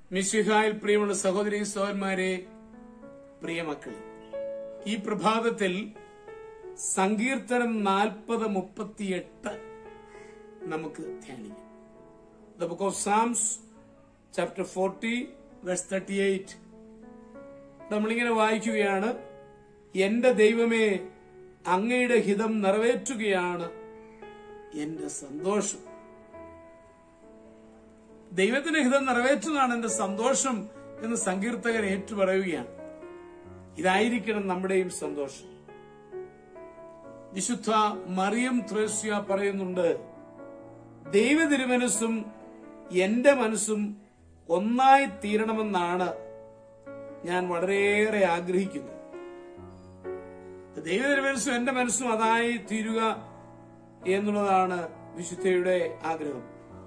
മിശിഹായിൽ പ്രിയമുള്ള സഹോദരി സഹോദരന്മാരെ പ്രിയമക്കളെ ഈ പ്രഭാതത്തിൽ സങ്കീർത്തനം നാൽപ്പത് മുപ്പത്തിയെട്ട് നമുക്ക് ധ്യാനിക്കാം the book of Psalms chapter forty verse thirty eight നമ്മളിങ്ങനെ വായിക്കുകയാണ് എന്റെ ദൈവമേ അങ്ങയുടെ ഹിതം നിറവേറ്റുകയാണ് എന്റെ സന്തോഷം ദൈവത്തിന്റെ ഹിതം നിറവേറ്റുന്നതാണ് എന്റെ സന്തോഷം എന്ന് സങ്കീർത്തകൻ ഏറ്റുപറയുകയാണ് ഇതായിരിക്കണം നമ്മുടെയും സന്തോഷം വിശുദ്ധ മറിയം ത്രേസ്യ പറയുന്നുണ്ട് ദൈവ തിരുമനസ്സും എന്റെ മനസ്സും ഒന്നായി തീരണമെന്നാണ് ഞാൻ വളരെയേറെ ആഗ്രഹിക്കുന്നത് ദൈവ തിരുമനസ്സും എന്റെ മനസ്സും അതായി തീരുക എന്നുള്ളതാണ് വിശുദ്ധയുടെ ആഗ്രഹം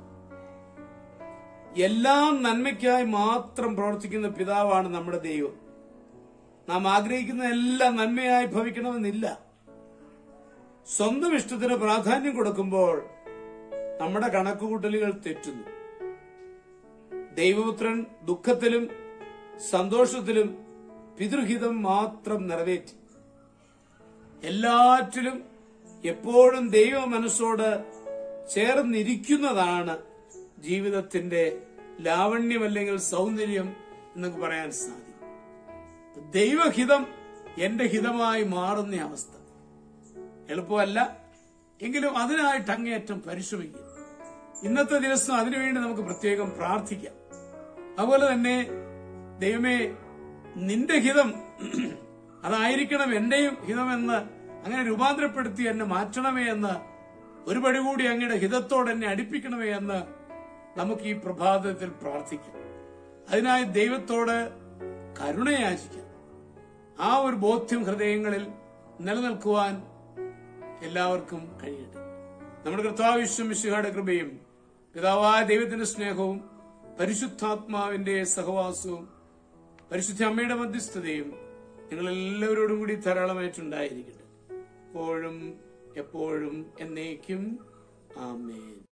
എല്ലാം നന്മയ്ക്കായി മാത്രം പ്രവർത്തിക്കുന്ന പിതാവാണ് നമ്മുടെ ദൈവം നാം ആഗ്രഹിക്കുന്ന എല്ലാം നന്മയായി ഭവിക്കണമെന്നില്ല സ്വന്തം ഇഷ്ടത്തിന് പ്രാധാന്യം കൊടുക്കുമ്പോൾ നമ്മുടെ കണക്കുകൂട്ടലുകൾ തെറ്റുന്നു ദൈവപുത്രൻ ദുഃഖത്തിലും സന്തോഷത്തിലും പിതൃഹിതം മാത്രം നിറവേറ്റി എല്ലാറ്റിലും എപ്പോഴും ദൈവ മനസ്സോട് ചേർന്നിരിക്കുന്നതാണ് ജീവിതത്തിന്റെ ലാവണ്യം അല്ലെങ്കിൽ സൗന്ദര്യം എന്നൊക്കെ പറയാൻ സാധിക്കും ദൈവഹിതം എന്റെ ഹിതമായി മാറുന്ന അവസ്ഥ എളുപ്പമല്ല എങ്കിലും അതിനായിട്ട് അങ്ങേയറ്റം പരിശ്രമിക്കുക ഇന്നത്തെ ദിവസം അതിനുവേണ്ടി നമുക്ക് പ്രത്യേകം പ്രാർത്ഥിക്കാം അതുപോലെ തന്നെ ദൈവമേ നിന്റെ ഹിതം അതായിരിക്കണം എന്റെയും ഹിതമെന്ന് അങ്ങനെ രൂപാന്തരപ്പെടുത്തി എന്നെ മാറ്റണമേ എന്ന് ഒരു പടി കൂടി അങ്ങയുടെ ഹിതത്തോട് എന്നെ അടുപ്പിക്കണമേ എന്ന് നമുക്ക് ഈ പ്രഭാതത്തിൽ പ്രാർത്ഥിക്കാം അതിനായി ദൈവത്തോട് കരുണയാചിക്കാം ആ ഒരു ബോധ്യം ഹൃദയങ്ങളിൽ നിലനിൽക്കുവാൻ എല്ലാവർക്കും കഴിയട്ടെ നമ്മുടെ കർത്താവിശ്വം വിശുഹയുടെ കൃപയും പിതാവായ ദൈവത്തിന്റെ സ്നേഹവും പരിശുദ്ധാത്മാവിന്റെ സഹവാസവും പരിശുദ്ധ അമ്മയുടെ മധ്യസ്ഥതയും നിങ്ങൾ എല്ലാവരോടും കൂടി ധാരാളമായിട്ടുണ്ടായിരിക്കട്ടെ എപ്പോഴും എപ്പോഴും എന്നേക്കും ആമേൻ